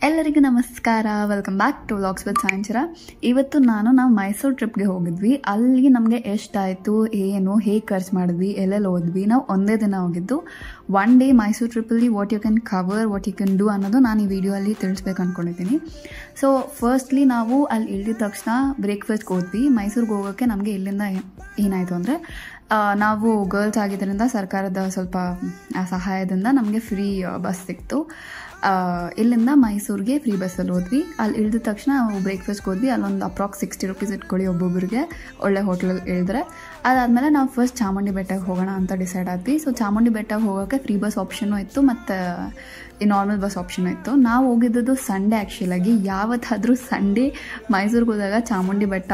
ಎಲ್ಲರಿಗೂ ನಮಸ್ಕಾರ welcome back to vlogs with ಸಾಯಂಚರ ಇವತ್ತು ನಾನು ನಾವು ಮೈಸೂರು ಟ್ರಿಪ್ಗೆ ಹೋಗಿದ್ವಿ ಅಲ್ಲಿ ನಮಗೆ ಎಷ್ಟಾಯಿತು ಏನು ಹೇಗೆ ಖರ್ಚು ಮಾಡಿದ್ವಿ ಎಲ್ಲೆಲ್ಲಿ ಹೋದ್ವಿ ನಾವು ಒಂದೇ ದಿನ ಹೋಗಿದ್ದು ಒನ್ ಡೇ ಮೈಸೂರು ಟ್ರಿಪ್ಪಲ್ಲಿ what you can cover what you can do ಅನ್ನೋದು ನಾನು ಈ ವಿಡಿಯೋ ಅಲ್ಲಿ ತಿಳಿಸ್ಬೇಕು ಅಂದ್ಕೊಂಡಿದ್ದೀನಿ ಸೊ ಫಸ್ಟ್ಲಿ ನಾವು ಅಲ್ಲಿ ಇಳಿದ ತಕ್ಷಣ ಬ್ರೇಕ್ಫಾಸ್ಟ್ಗೆ ಹೋದ್ವಿ ಮೈಸೂರಿಗೆ ಹೋಗೋಕ್ಕೆ ನಮಗೆ ಇಲ್ಲಿಂದ ಏನಾಯಿತು ಅಂದರೆ ನಾವು ಗರ್ಲ್ಸ್ ಆಗಿದ್ದರಿಂದ ಸರ್ಕಾರದ ಸ್ವಲ್ಪ ಆ, ಸಹಾಯದಿಂದ ನಮಗೆ ಫ್ರೀ ಬಸ್ ಸಿಕ್ತು ಆ, ಇಲ್ಲಿಂದ ಮೈಸೂರಿಗೆ ಫ್ರೀ ಬಸ್ಸಲ್ಲಿ ಹೋದ್ವಿ ಅಲ್ಲಿ ಇಳಿದ ತಕ್ಷಣ ನಾವು ಬ್ರೇಕ್ಫಾಸ್ಟ್ಗೆ ಹೋದ್ವಿ ಅಲ್ಲೊಂದು ಅಪ್ರಾಕ್ಸ್ ಸಿಕ್ಸ್ಟಿ ರುಪೀಸ್ ಇಟ್ಕೊಳ್ಳಿ ಒಬ್ಬೊಬ್ಬರಿಗೆ ಒಳ್ಳೆ ಹೋಟ್ಲಲ್ಲಿ ಇಳಿದ್ರೆ ಅದಾದಮೇಲೆ ನಾವು ಫಸ್ಟ್ ಚಾಮುಂಡಿ ಬೆಟ್ಟಕ್ಕೆ ಹೋಗೋಣ ಅಂತ ಡಿಸೈಡ್ ಆದ್ವಿ ಸೊ ಚಾಮುಂಡಿ ಬೆಟ್ಟಕ್ಕೆ ಹೋಗೋಕ್ಕೆ ಫ್ರೀ ಬಸ್ ಆಪ್ಷನ್ನು ಇತ್ತು ಮತ್ತು ಈ ನಾರ್ಮಲ್ ಬಸ್ ಆಪ್ಷನ್ ಇತ್ತು ನಾವು ಹೋಗಿದ್ದದ್ದು ಸಂಡೇ ಆ್ಯಕ್ಚುಲಾಗಿ ಯಾವತ್ತಾದರೂ ಸಂಡೇ ಮೈಸೂರಿಗೆ ಹೋದಾಗ ಚಾಮುಂಡಿ ಬೆಟ್ಟ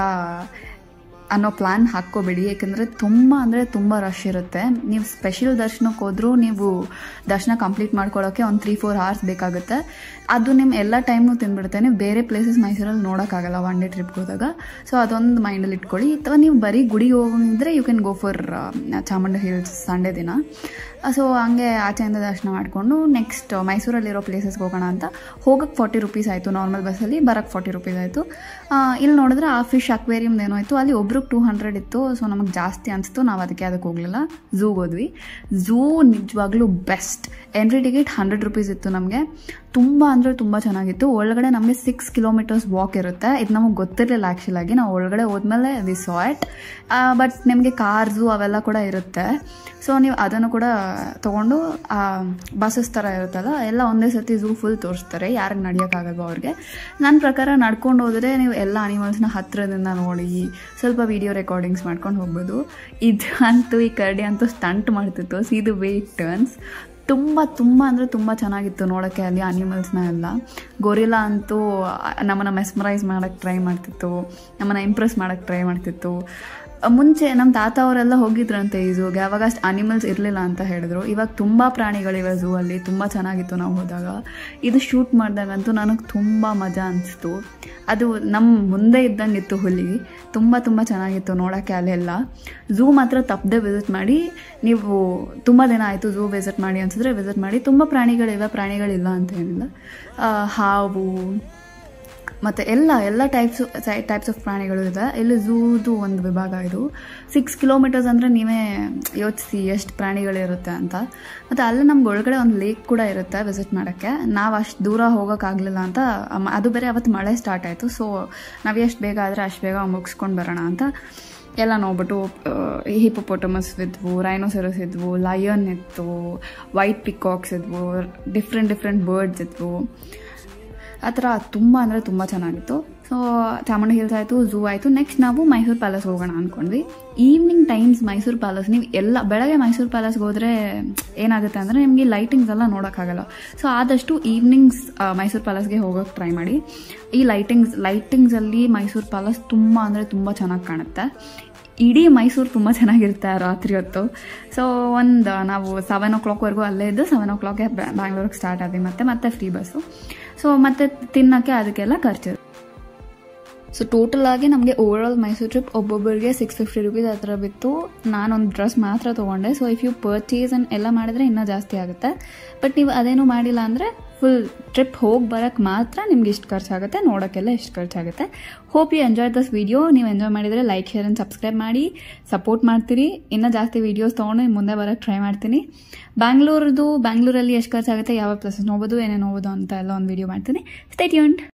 ಅನ್ನೋ ಪ್ಲ್ಯಾನ್ ಹಾಕ್ಕೋಬೇಡಿ ಯಾಕಂದರೆ ತುಂಬ ಅಂದರೆ ತುಂಬ ರಶ್ ಇರುತ್ತೆ ನೀವು ಸ್ಪೆಷಲ್ ದರ್ಶನಕ್ಕೆ ಹೋದರೂ ನೀವು ದರ್ಶನ ಕಂಪ್ಲೀಟ್ ಮಾಡ್ಕೊಳ್ಳೋಕ್ಕೆ ಒಂದು ತ್ರೀ ಫೋರ್ ಅವರ್ಸ್ ಬೇಕಾಗುತ್ತೆ ಅದು ನಿಮ್ಮ ಎಲ್ಲ ಟೈಮ್ನು ತಿಂದ್ಬಿಡುತ್ತೆ ನೀವು ಬೇರೆ ಪ್ಲೇಸಸ್ ಮೈಸೂರಲ್ಲಿ ನೋಡೋಕ್ಕಾಗಲ್ಲ ಒನ್ ಡೇ ಟ್ರಿಪ್ಗೆ ಹೋದಾಗ ಸೊ ಅದೊಂದು ಮೈಂಡಲ್ಲಿ ಇಟ್ಕೊಳ್ಳಿ ಅಥವಾ ನೀವು ಬರೀ ಗುಡಿಗೆ ಹೋಗಿದ್ರೆ you can go for Chamundi hills Sunday ದಿನ ಸೊ ಹಂಗೆ ಆಚೆಯಿಂದ ದರ್ಶನ ಮಾಡಿಕೊಂಡು ನೆಕ್ಸ್ಟ್ ಮೈಸೂರಲ್ಲಿರೋ ಪ್ಲೇಸಸ್ಗೆ ಹೋಗೋಣ ಅಂತ ಹೋಗಕ್ಕೆ ಫಾರ್ಟಿ ರುಪೀಸ್ ಆಯಿತು ನಾರ್ಮಲ್ ಬಸ್ಸಲ್ಲಿ ಬರೋಕ್ಕೆ ಫಾರ್ಟಿ ರುಪೀಸ್ ಆಯಿತು ಇಲ್ಲಿ ನೋಡಿದ್ರೆ ಆ ಫಿಶ್ ಅಕ್ವೇರಿಯಮ್ದು ಏನೋ ಆಯಿತು ಅಲ್ಲಿ ಒಬ್ರಿಗೆ ಟೂ ಹಂಡ್ರೆಡ್ ಇತ್ತು ಸೊ ನಮಗೆ ಜಾಸ್ತಿ ಅನಿಸ್ತು ನಾವು ಅದಕ್ಕೆ ಅದಕ್ಕೆ ಹೋಗಲಿಲ್ಲ ಝೂಗೆ ಹೋದ್ವಿ ಝೂ ನಿಜವಾಗ್ಲೂ best entry ticket hundred rupees ಇತ್ತು ನಮಗೆ ತುಂಬ ಅಂದರೆ ತುಂಬ ಚೆನ್ನಾಗಿತ್ತು ಒಳಗಡೆ ನಮಗೆ ಸಿಕ್ಸ್ ಕಿಲೋಮೀಟರ್ಸ್ ವಾಕ್ ಇರುತ್ತೆ ಇದು ನಮಗೆ ಗೊತ್ತಿರಲಿಲ್ಲ ಆ್ಯಕ್ಚುಲಾಗಿ ನಾವು ಒಳಗಡೆ ಹೋದ್ಮೇಲೆ ವಿ ಸಾ ಇಟ್ ಬಟ್ ನಿಮಗೆ ಕಾರ್ಸು ಅವೆಲ್ಲ ಕೂಡ ಇರುತ್ತೆ ಸೊ ನೀವು ಅದನ್ನು ಕೂಡ ತೊಗೊಂಡು ಬಸ್ಸಸ್ ಥರ ಇರುತ್ತಲ್ಲ ಎಲ್ಲ ಒಂದೇ ಸತಿ ಝೂ ಫುಲ್ ತೋರಿಸ್ತಾರೆ ಯಾರಿಗೆ ನಡೆಯೋಕ್ಕಾಗಲ್ವೋ ಅವ್ರಿಗೆ ನನ್ನ ಪ್ರಕಾರ ನಡ್ಕೊಂಡು ಹೋದರೆ ನೀವು ಎಲ್ಲ ಅನಿಮಲ್ಸ್ನ ಹತ್ತಿರದಿಂದ ನೋಡಿ ಸ್ವಲ್ಪ ವಿಡಿಯೋ ರೆಕಾರ್ಡಿಂಗ್ಸ್ ಮಾಡ್ಕೊಂಡು ಹೋಗ್ಬೋದು ಇದು ಅಂತೂ ಈ ಕರಡಿ ಅಂತೂ ಸ್ಟಂಟ್ ಮಾಡ್ತಿತ್ತು ಸಿ ದು ವೇ ಟರ್ನ್ಸ್ ತುಂಬ ತುಂಬ ಅಂದರೆ ತುಂಬ ಚೆನ್ನಾಗಿತ್ತು ನೋಡೋಕ್ಕೆ ಅಲ್ಲಿ ಅನಿಮಲ್ಸ್ನ ಎಲ್ಲ ಗೊರಿಲ್ಲಾ ಅಂತೂ ನಮ್ಮನ್ನು ಮೆಸ್ಮರೈಸ್ ಮಾಡೋಕ್ಕೆ ಟ್ರೈ ಮಾಡ್ತಿತ್ತು ನಮ್ಮನ್ನು ಇಂಪ್ರೆಸ್ ಮಾಡೋಕ್ಕೆ ಟ್ರೈ ಮಾಡ್ತಿತ್ತು ಮುಂಚೆ ನಮ್ಮ ತಾತ ಅವರೆಲ್ಲ ಹೋಗಿದ್ರಂತೆ ಈ ಝೂಗೆ ಅವಾಗ ಅಷ್ಟು ಅನಿಮಲ್ಸ್ ಇರಲಿಲ್ಲ ಅಂತ ಹೇಳಿದ್ರು ಇವಾಗ ತುಂಬ ಪ್ರಾಣಿಗಳಿವೆ ಝೂ ಅಲ್ಲಿ ತುಂಬ ಚೆನ್ನಾಗಿತ್ತು ನಾವು ಹೋದಾಗ ಇದು ಶೂಟ್ ಮಾಡಿದಾಗಂತೂ ನನಗೆ ತುಂಬ ಮಜಾ ಅನಿಸ್ತು ಅದು ನಮ್ಮ ಮುಂದೆ ಇದ್ದಂಗಿತ್ತು ಹುಲಿ ತುಂಬ ತುಂಬ ಚೆನ್ನಾಗಿತ್ತು ನೋಡೋಕ್ಕೆ ಅಲ್ಲೆಲ್ಲ ಝೂ ಮಾತ್ರ ತಪ್ಪದೆ ವಿಸಿಟ್ ಮಾಡಿ ನೀವು ತುಂಬ ದಿನ ಆಯಿತು ಝೂ ವಿಸಿಟ್ ಮಾಡಿ ಅನ್ಸಿದ್ರೆ ವಿಸಿಟ್ ಮಾಡಿ ತುಂಬ ಪ್ರಾಣಿಗಳಿವೆ ಪ್ರಾಣಿಗಳಿಲ್ಲ ಅಂತ ಏನಿಲ್ಲ ಆ, ಹಾವು ಮತ್ತು ಎಲ್ಲ ಎಲ್ಲ ಟೈಪ್ಸ್ ಟೈಪ್ಸ್ ಆಫ್ ಪ್ರಾಣಿಗಳು ಇದೆ ಇಲ್ಲಿ ಝೂದು ಒಂದು ವಿಭಾಗ ಇದು ಸಿಕ್ಸ್ ಕಿಲೋಮೀಟರ್ಸ್ ಅಂದರೆ ನೀವೇ ಯೋಚಿಸಿ ಎಷ್ಟು ಪ್ರಾಣಿಗಳಿರುತ್ತೆ ಅಂತ ಮತ್ತು ಅಲ್ಲಿ ನಮ್ಗೆ ಒಳಗಡೆ ಒಂದು ಲೇಕ್ ಕೂಡ ಇರುತ್ತೆ ವಿಸಿಟ್ ಮಾಡೋಕ್ಕೆ ನಾವು ಅಷ್ಟು ದೂರ ಹೋಗೋಕ್ಕಾಗಲಿಲ್ಲ ಅಂತ ಅಮ್ಮ- ಅದು ಬೇರೆ ಅವತ್ತು ಮಳೆ ಸ್ಟಾರ್ಟ್ ಆಯಿತು ಸೊ ನಾವು ಎಷ್ಟು ಬೇಗ ಆದರೆ ಅಷ್ಟು ಬೇಗ ಮುಗಿಸ್ಕೊಂಡು ಬರೋಣ ಅಂತ ಎಲ್ಲ ನೋಡ್ಬಿಟ್ಟು ಹಿಪೋಪೊಟಮಸ್ ಇದ್ವು ರೈನೋಸೆರಸ್ ಇದ್ವು ಲಯನ್ ಇತ್ತು ವೈಟ್ ಪಿಕಾಕ್ಸ್ ಇದ್ವು ಡಿಫ್ರೆಂಟ್ ಡಿಫ್ರೆಂಟ್ ಬರ್ಡ್ಸ್ ಇದ್ವು ಆ ಥರ ತುಂಬ ಅಂದರೆ ತುಂಬ ಚೆನ್ನಾಗಿತ್ತು ಸೊ ಚಾಮುಂಡಿ ಹಿಲ್ಸ್ ಆಯಿತು ಝೂ ಆಯಿತು ನೆಕ್ಸ್ಟ್ ನಾವು ಮೈಸೂರು ಪ್ಯಾಲೇಸ್ ಹೋಗೋಣ ಅಂದ್ಕೊಂಡ್ವಿ ಈವ್ನಿಂಗ್ ಟೈಮ್ಸ್ ಮೈಸೂರು ಪ್ಯಾಲೇಸ್ ನೀವು ಎಲ್ಲ ಬೆಳಗ್ಗೆ ಮೈಸೂರು ಪ್ಯಾಲೇಸ್ಗೆ ಹೋದರೆ ಏನಾಗುತ್ತೆ ಅಂದರೆ ನಿಮಗೆ ಲೈಟಿಂಗ್ಸ್ ಎಲ್ಲ ನೋಡೋಕ್ಕಾಗಲ್ಲ ಸೊ ಆದಷ್ಟು ಈವ್ನಿಂಗ್ಸ್ ಮೈಸೂರು ಪ್ಯಾಲೇಸ್ಗೆ ಹೋಗೋಕ್ಕೆ ಟ್ರೈ ಮಾಡಿ ಈ ಲೈಟಿಂಗ್ಸ್ ಲೈಟಿಂಗ್ಸಲ್ಲಿ ಮೈಸೂರು ಪ್ಯಾಲೇಸ್ ತುಂಬ ಅಂದರೆ ತುಂಬ ಚೆನ್ನಾಗಿ ಕಾಣುತ್ತೆ ಇಡೀ ಮೈಸೂರು ತುಂಬ ಚೆನ್ನಾಗಿರುತ್ತೆ ಆ ರಾತ್ರಿ ಹೊತ್ತು ಸೊ ಒಂದು ನಾವು ಸೆವೆನ್ ಓ ಕ್ಲಾಕ್ವರೆಗೂ ಅಲ್ಲೇ ಇದ್ದು ಸೆವೆನ್ ಓ ಕ್ಲಾಕ್ಗೆ ಬ್ಯಾಂಗ್ಳೂರಿಗೆ ಸ್ಟಾರ್ಟ್ ಆದ್ವಿ ಮತ್ತೆ ಮತ್ತೆ ಫ್ರೀ ಬಸ್ಸು ಸೊ ಮತ್ತೆ ತಿನ್ನೋಕ್ಕೆ ಅದಕ್ಕೆಲ್ಲ ಖರ್ಚು ಸೊ ಟೋಟಲ್ ಆಗಿ ನಮಗೆ ಓವರ್ ಆಲ್ ಮೈಸೂರು ಟ್ರಿಪ್ ಒಬ್ಬೊಬ್ಬರಿಗೆ ಸಿಕ್ಸ್ ಫಿಫ್ಟಿ ರುಪೀಸ್ ಆ ಥರ ಬಿತ್ತು ನಾನೊಂದು ಡ್ರೆಸ್ ಮಾತ್ರ ತೊಗೊಂಡೆ so if you purchase and ಎಲ್ಲ ಮಾಡಿದ್ರೆ ಇನ್ನೂ ಜಾಸ್ತಿ ಆಗುತ್ತೆ ಬಟ್ ನೀವು ಅದೇನು ಮಾಡಿಲ್ಲ ಅಂದರೆ ಫುಲ್ ಟ್ರಿಪ್ ಹೋಗಿ ಬರೋಕ್ಕೆ ಮಾತ್ರ ನಿಮ್ಗೆ ಇಷ್ಟು ಖರ್ಚಾಗುತ್ತೆ ನೋಡೋಕ್ಕೆಲ್ಲ ಇಷ್ಟು ಖರ್ಚಾಗುತ್ತೆ hope you enjoy this video ನೀವು ಎಂಜಾಯ್ ಮಾಡಿದರೆ ಲೈಕ್ ಶೇರ್ ಆ್ಯಂಡ್ ಸಬ್ಸ್ಕ್ರೈಬ್ ಮಾಡಿ ಸಪೋರ್ಟ್ ಮಾಡ್ತೀರಿ ಇನ್ನೂ ಜಾಸ್ತಿ ವೀಡಿಯೋಸ್ ತೊಗೊಂಡು ಮುಂದೆ ಬರೋಕ್ಕೆ ಟ್ರೈ ಮಾಡ್ತೀನಿ ಬ್ಯಾಂಗ್ಳೂರ್ದು ಬ್ಯಾಂಗ್ಳೂರಲ್ಲಿ ಎಷ್ಟು ಖರ್ಚಾಗುತ್ತೆ ಯಾವ ಪ್ಲೇಸಸ್ ನೋಡ್ಬೋದು ಏನೇನು ನೋಡ್ಬೋದು ಅಂತ ಎಲ್ಲ ಒಂದು ವಿಡಿಯೋ ಮಾಡ್ತೀನಿ ಸ್ಟೇ ಟ್ಯೂನ್ಡ್